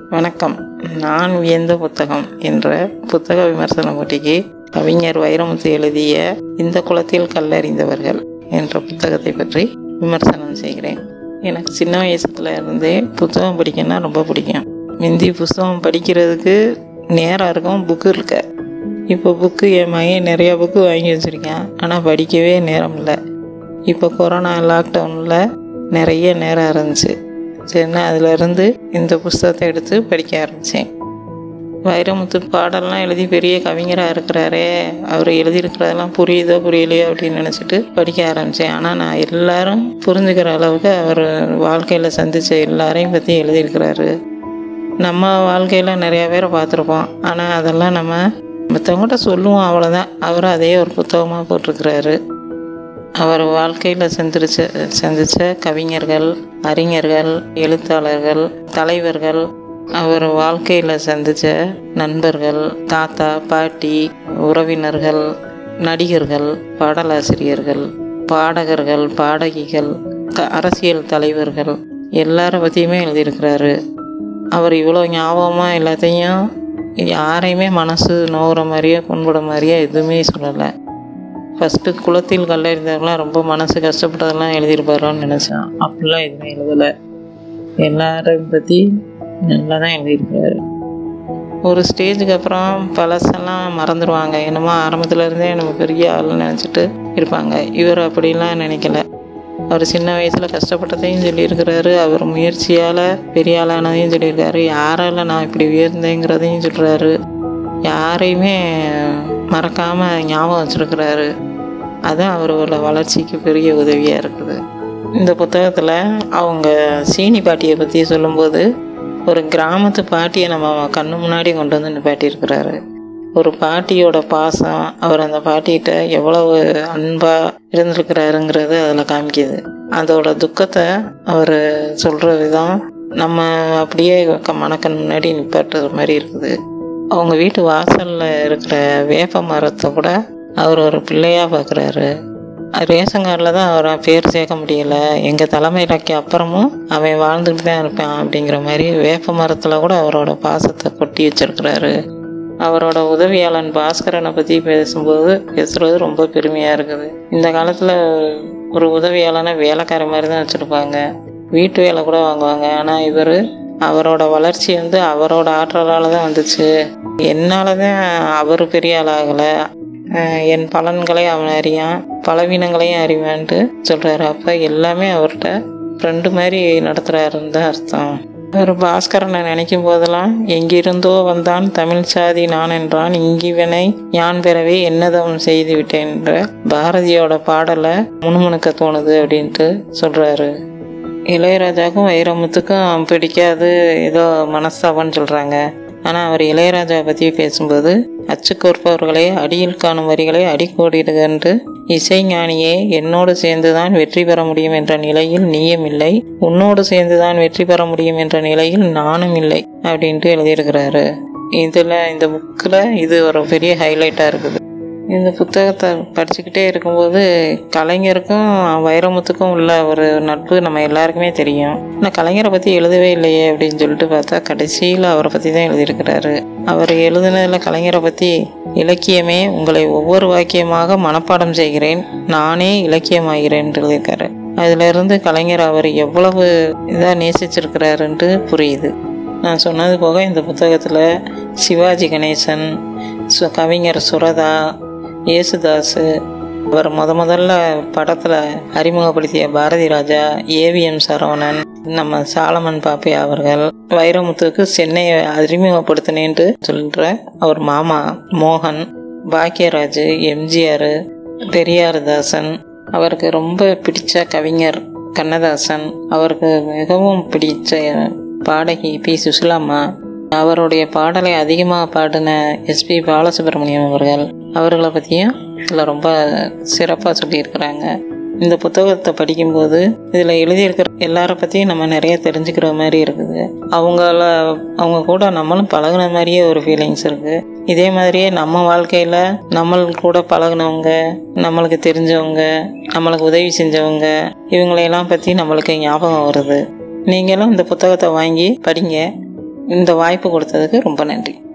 வணக்கம் நான் வியந்த புத்தகம் என்ற புத்தக விமர்சன போட்டிக்கு கவிஞர் வைரமுத்து எழுதிய இந்த குளத்தில் கல்லறிந்தவர்கள் என்ற புத்தகத்தை பற்றி விமர்சனம் செய்கிறேன் எனக்கு சின்ன வயசுல இருந்தே புத்தகம் படிக்கணும்னா ரொம்ப பிடிக்கும் முந்தி புத்தகம் படிக்கிறதுக்கு நேரம் இருக்கும் புக்கு இருக்க இப்போ புக்கு என் மகன் நிறையா புக்கு வாங்கி வச்சுருக்கேன் ஆனால் படிக்கவே நேரம் இல்லை இப்போ கொரோனா லாக்டவுனில் நிறைய நேரம் இருந்துச்சு சரிண்ணா அதிலிருந்து இந்த புஸ்தகத்தை எடுத்து படிக்க ஆரம்பித்தேன் வைரமுத்து பாடல்லாம் எழுதி பெரிய கவிஞராக இருக்கிறாரே அவர் எழுதியிருக்கிறதெல்லாம் புரியுதோ புரியலையோ அப்படின்னு நினச்சிட்டு படிக்க ஆரம்பித்தேன் ஆனால் நான் எல்லாரும் புரிஞ்சுக்கிற அளவுக்கு அவர் வாழ்க்கையில் சந்தித்த எல்லாரையும் பற்றி எழுதியிருக்கிறாரு நம்ம வாழ்க்கையில் நிறைய பேரை பார்த்துருப்போம் ஆனால் அதெல்லாம் நம்ம மற்றவங்கள்ட்ட சொல்லுவோம் அவ்வளோதான் அவர் அதே ஒரு புத்தகமாக போட்டிருக்கிறாரு அவர் வாழ்க்கையில் சந்திச்ச சந்தித்த கவிஞர்கள் அறிஞர்கள் எழுத்தாளர்கள் தலைவர்கள் அவர் வாழ்க்கையில் சந்தித்த நண்பர்கள் தாத்தா பாட்டி உறவினர்கள் நடிகர்கள் பாடலாசிரியர்கள் பாடகர்கள் பாடகிகள் க அரசியல் தலைவர்கள் எல்லார பற்றியுமே எழுதியிருக்கிறாரு அவர் இவ்வளோ ஞாபகமாக எல்லாத்தையும் யாரையுமே மனசு நோகிற மாதிரியோ புண்பட மாதிரியோ எதுவுமே சொல்லலை ஃபஸ்ட்டு குளத்தில் கல்லறிந்தவங்களாம் ரொம்ப மனசு கஷ்டப்பட்டதெல்லாம் எழுதியிருப்பாரோன்னு நினச்சேன் அப்படிலாம் எதுவுமே எழுதலை எல்லாரையும் பற்றி நல்லா தான் எழுதியிருக்காரு ஒரு ஸ்டேஜுக்கு அப்புறம் பழசெல்லாம் மறந்துடுவாங்க என்னமோ ஆரம்பத்துல இருந்தே நம்ம பெரிய ஆள்னு நினச்சிட்டு இருப்பாங்க இவர் அப்படிலாம் நினைக்கல அவர் சின்ன வயசில் கஷ்டப்பட்டதையும் சொல்லியிருக்கிறாரு அவர் முயற்சியால் பெரிய ஆளானதையும் சொல்லியிருக்காரு யாரால நான் இப்படி உயர்ந்தேங்கிறதையும் சொல்கிறாரு யாரையுமே மறக்காமல் ஞாபகம் வச்சுருக்கிறாரு அதுதான் அவரோட வளர்ச்சிக்கு பெரிய உதவியாக இருக்குது இந்த புத்தகத்தில் அவங்க சீனி பாட்டியை பற்றி சொல்லும்போது ஒரு கிராமத்து பாட்டியை நம்ம கண்ணு முன்னாடி கொண்டு வந்து நிப்பாட்டியிருக்கிறாரு ஒரு பாட்டியோட பாசம் அவர் அந்த பாட்டிகிட்ட எவ்வளவு அன்பாக இருந்திருக்கிறாருங்கிறது அதில் காமிக்குது அதோட துக்கத்தை அவர் சொல்கிற விதம் நம்ம அப்படியே க- மனக்கண் முன்னாடி நிப்பாட்டுற மாதிரி இருக்குது அவங்க வீட்டு வாசலில் இருக்கிற வேப்ப மரத்தை கூட அவர் ஒரு பிள்ளையாக பார்க்குறாரு ரேஷன் கார்டில் தான் அவரை பேர் சேர்க்க முடியல எங்கள் தலைமையிலக்கு அப்புறமும் அவன் வாழ்ந்துட்டு தான் இருப்பான் அப்படிங்கிற மாதிரி வேப்ப மரத்தில் கூட அவரோட பாசத்தை கொட்டி வச்சிருக்கிறாரு அவரோட உதவியாளன் பாஸ்கரனை பற்றி பேசும்போது பேசுகிறது ரொம்ப பெருமையாக இருக்குது இந்த காலத்தில் ஒரு உதவியாளனை வேலைக்கார மாதிரி தான் வச்சுருப்பாங்க வீட்டு வேலை கூட வாங்குவாங்க ஆனால் இவர் அவரோட வளர்ச்சி வந்து அவரோட ஆற்றலால் தான் வந்துச்சு என்னால் தான் அவர் பெரிய ஆளாகலை என் பலன்களை அவன் அறியான் பலவீனங்களையும் அறிவான்ட்டு சொல்கிறாரு அப்போ எல்லாமே அவர்கிட்ட ஃப்ரெண்டு மாதிரி நடத்துகிறாருன்னு தான் அர்த்தம் ஒரு பாஸ்கரனை நினைக்கும் போதெல்லாம் எங்கிருந்தோ வந்தான் தமிழ் சாதி நான் என்றான் இங்கிவனை யான் பெறவே என்னதம் செய்து விட்டேன் என்ற பாரதியோட பாடலை முணுமுணுக்க தோணுது அப்படின்ட்டு சொல்கிறாரு இளையராஜாவுக்கும் வைரமுத்துக்கும் பிடிக்காது ஏதோ மனஸ்தாபம்னு சொல்கிறாங்க ஆனால் அவர் இளையராஜா பற்றி பேசும்போது அச்சுக்கோர்ப்பவர்களை அடியில் காணும் வரிகளை அடிக்கோடிடுகன்று இசைஞானியே என்னோடு சேர்ந்துதான் வெற்றி பெற முடியும் என்ற நிலையில் நீயும் இல்லை உன்னோடு சேர்ந்துதான் வெற்றி பெற முடியும் என்ற நிலையில் நானும் இல்லை அப்படின்ட்டு எழுதியிருக்கிறாரு இதில் இந்த புக்கில் இது ஒரு பெரிய ஹைலைட்டாக இருக்குது இந்த புத்தகத்தை படிச்சுக்கிட்டே இருக்கும்போது கலைஞருக்கும் வைரமுத்துக்கும் உள்ள ஒரு நட்பு நம்ம எல்லாருக்குமே தெரியும் ஆனால் கலைஞரை பற்றி எழுதவே இல்லையே அப்படின்னு சொல்லிட்டு பார்த்தா கடைசியில் அவரை பற்றி தான் எழுதியிருக்கிறாரு அவர் எழுதுனதில் கலைஞரை பற்றி இலக்கியமே உங்களை ஒவ்வொரு வாக்கியமாக மனப்பாடம் செய்கிறேன் நானே இலக்கியமாகிறேன் எழுதியிருக்காரு அதிலிருந்து கலைஞர் அவர் எவ்வளவு இதாக நேசிச்சிருக்கிறாருன்ட்டு புரியுது நான் சொன்னது போக இந்த புத்தகத்தில் சிவாஜி கணேசன் சு கவிஞர் சுரதா இயேசுதாஸ் அவர் முத முதல்ல படத்தில் அறிமுகப்படுத்திய பாரதி ராஜா ஏவிஎம் சரவணன் நம்ம சாலமன் பாப்பே அவர்கள் வைரமுத்துக்கு சென்னையை அறிமுகப்படுத்தினேன்ட்டு சொல்கிற அவர் மாமா மோகன் பாக்கியராஜ் எம்ஜிஆர் பெரியாரதாசன் அவருக்கு ரொம்ப பிடிச்ச கவிஞர் கண்ணதாசன் அவருக்கு மிகவும் பிடிச்ச பாடகி பி சுசிலாம்மா அவருடைய பாடலை அதிகமாக பாடின எஸ்பி பாலசுப்ரமணியம் அவர்கள் அவர்களை பற்றியும் இதில் ரொம்ப சிறப்பாக சொல்லியிருக்கிறாங்க இந்த புத்தகத்தை படிக்கும்போது இதில் எழுதியிருக்கிற எல்லார பற்றியும் நம்ம நிறைய தெரிஞ்சுக்கிற மாதிரி இருக்குது அவங்கள அவங்க கூட நம்மளும் பழகுன மாதிரியே ஒரு ஃபீலிங்ஸ் இருக்குது இதே மாதிரியே நம்ம வாழ்க்கையில் நம்மள் கூட பழகுனவங்க நம்மளுக்கு தெரிஞ்சவங்க நம்மளுக்கு உதவி செஞ்சவங்க இவங்களையெல்லாம் பற்றி நம்மளுக்கு ஞாபகம் வருது நீங்களும் இந்த புத்தகத்தை வாங்கி படிங்க இந்த வாய்ப்பு கொடுத்ததுக்கு ரொம்ப நன்றி